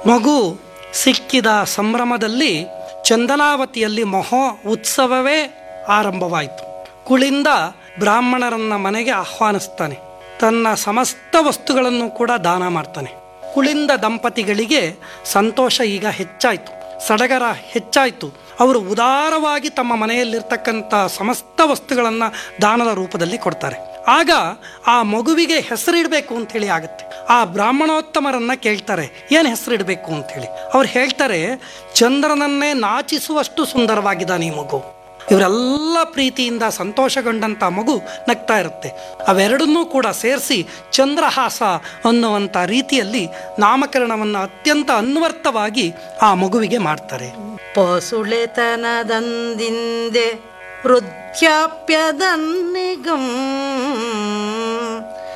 ಮಗು ಸಿಕ್ಕಿದ ಸಂಭ್ರಮದಲ್ಲಿ ಚಂದನಾವತಿಯಲ್ಲಿ ಮಹೋ ಉತ್ಸವವೇ ಆರಂಭವಾಯಿತು ಕುಳಿಂದ ಬ್ರಾಹ್ಮಣರನ್ನ ಮನೆಗೆ ಆಹ್ವಾನಿಸ್ತಾನೆ ತನ್ನ ಸಮಸ್ತ ವಸ್ತುಗಳನ್ನು ಕೂಡ ದಾನ ಮಾಡ್ತಾನೆ ಕುಳಿಂದ ದಂಪತಿಗಳಿಗೆ ಸಂತೋಷ ಈಗ ಹೆಚ್ಚಾಯಿತು ಸಡಗರ ಹೆಚ್ಚಾಯಿತು ಅವರು ಉದಾರವಾಗಿ ತಮ್ಮ ಮನೆಯಲ್ಲಿರ್ತಕ್ಕಂಥ ಸಮಸ್ತ ವಸ್ತುಗಳನ್ನು ದಾನದ ರೂಪದಲ್ಲಿ ಕೊಡ್ತಾರೆ ಆಗ ಆ ಮಗುವಿಗೆ ಹೆಸರಿಡಬೇಕು ಅಂತೇಳಿ ಆಗುತ್ತೆ ಆ ಬ್ರಾಹ್ಮಣೋತ್ತಮರನ್ನ ಕೇಳ್ತಾರೆ ಏನು ಹೆಸರಿಡಬೇಕು ಅಂತೇಳಿ ಅವ್ರು ಹೇಳ್ತಾರೆ ಚಂದ್ರನನ್ನೇ ನಾಚಿಸುವಷ್ಟು ಸುಂದರವಾಗಿದ್ದಾನೆ ಈ ಮಗು ಇವರೆಲ್ಲ ಪ್ರೀತಿಯಿಂದ ಸಂತೋಷಗೊಂಡಂಥ ಮಗು ನಗ್ತಾ ಇರುತ್ತೆ ಅವೆರಡನ್ನೂ ಕೂಡ ಸೇರಿಸಿ ಚಂದ್ರಹಾಸ ಅನ್ನುವಂಥ ರೀತಿಯಲ್ಲಿ ನಾಮಕರಣವನ್ನು ಅತ್ಯಂತ ಅನ್ವರ್ಥವಾಗಿ ಆ ಮಗುವಿಗೆ ಮಾಡ್ತಾರೆ ಪಸುಳೆತನದಂದಿಂದೆ ವೃದ್ಧಾಪ್ಯದನ್ನಿಗಂ